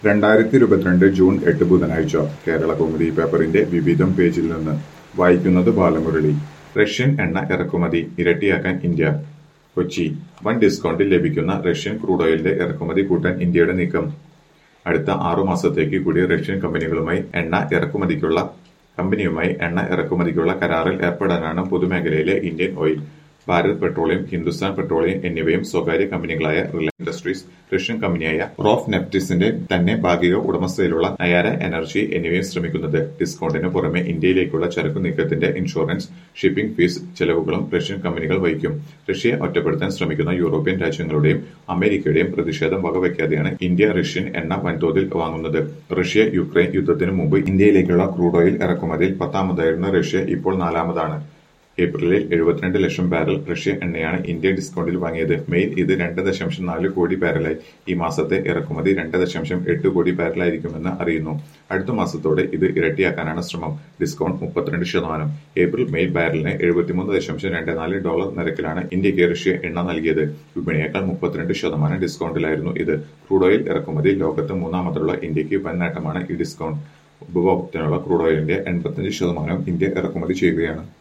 രണ്ടായിരത്തി ഇരുപത്തിരണ്ട് ജൂൺ എട്ട് ബുധനാഴ്ച കേരള കൗമുദി പേപ്പറിന്റെ വിവിധം പേജിൽ നിന്ന് വായിക്കുന്നത് ബാലമുരളി റഷ്യൻ എണ്ണ ഇറക്കുമതി ഇരട്ടിയാക്കാൻ ഇന്ത്യ കൊച്ചി വൻ ഡിസ്കൗണ്ടിൽ ലഭിക്കുന്ന റഷ്യൻ ക്രൂഡ് ഓയിലിന്റെ ഇറക്കുമതി കൂട്ടാൻ ഇന്ത്യയുടെ നീക്കം അടുത്ത ആറു മാസത്തേക്ക് കൂടി റഷ്യൻ കമ്പനികളുമായി എണ്ണ ഇറക്കുമതിക്കുള്ള കമ്പനിയുമായി എണ്ണ ഇറക്കുമതിക്കുള്ള കരാറിൽ ഏർപ്പെടാനാണ് പൊതുമേഖലയിലെ Indian oil Bharat petroleum Hindustan petroleum എന്നിവയും സ്വകാര്യ കമ്പനികളായ റിലയൻസ് ഇൻഡസ്ട്രീസ് റഷ്യൻ കമ്പനിയായ റോഫ് നെഫ്റ്റിസിന്റെ തന്നെ ഭാഗിക ഉടമസ്ഥതയിലുള്ള നയാര എനർജി എന്നിവയും ശ്രമിക്കുന്നത് ഡിസ്കൗണ്ടിന് പുറമെ ഇന്ത്യയിലേക്കുള്ള ചരക്കു നീക്കത്തിന്റെ ഇൻഷുറൻസ് ഷിപ്പിംഗ് ഫീസ് ചെലവുകളും റഷ്യൻ കമ്പനികൾ വഹിക്കും റഷ്യയെ ഒറ്റപ്പെടുത്താൻ ശ്രമിക്കുന്ന യൂറോപ്യൻ രാജ്യങ്ങളുടെയും അമേരിക്കയുടെയും പ്രതിഷേധം വകവയ്ക്കാതെയാണ് ഇന്ത്യ റഷ്യൻ എണ്ണ വൻതോതിൽ വാങ്ങുന്നത് റഷ്യ യുക്രൈൻ യുദ്ധത്തിനു മുമ്പ് ഇന്ത്യയിലേക്കുള്ള ക്രൂഡ് ഓയിൽ ഇറക്കുമതിയിൽ പത്താമതായിരുന്ന റഷ്യ ഇപ്പോൾ നാലാമതാണ് ഏപ്രിലിൽ എഴുപത്തിരണ്ട് ലക്ഷം ബാരൽ റഷ്യ എണ്ണയാണ് ഇന്ത്യ ഡിസ്കൗണ്ടിൽ വാങ്ങിയത് മെയിൽ ഇത് രണ്ട് ദശാംശം നാല് കോടി ബാരലായി ഈ മാസത്തെ ഇറക്കുമതി രണ്ട് ദശാംശം എട്ട് കോടി ബാരലായിരിക്കുമെന്ന് അറിയുന്നു അടുത്ത മാസത്തോടെ ഇത് ഇരട്ടിയാക്കാനാണ് ശ്രമം ഡിസ്കൗണ്ട് മുപ്പത്തിരണ്ട് ശതമാനം ഏപ്രിൽ മെയിൽ ബാരലിന് എഴുപത്തിമൂന്ന് ദശാംശം രണ്ട് നാല് ഡോളർ നിരക്കിലാണ് ഇന്ത്യക്ക് റഷ്യ എണ്ണ നൽകിയത് വിപണിയേക്കാൾ മുപ്പത്തിരണ്ട് ശതമാനം ഡിസ്കൗണ്ടിലായിരുന്നു ഇത് ക്രൂഡ് ഓയിൽ ഇറക്കുമതി ലോകത്ത് മൂന്നാമതുള്ള ഇന്ത്യക്ക് വൻ നേട്ടമാണ് ഈ ഡിസ്കൗണ്ട് ഉപഭോഗത്തിനുള്ള ക്രൂഡ് ഓയിലിന്റെ എൺപത്തിയഞ്ച് ശതമാനം ഇന്ത്യ ഇറക്കുമതി ചെയ്യുകയാണ്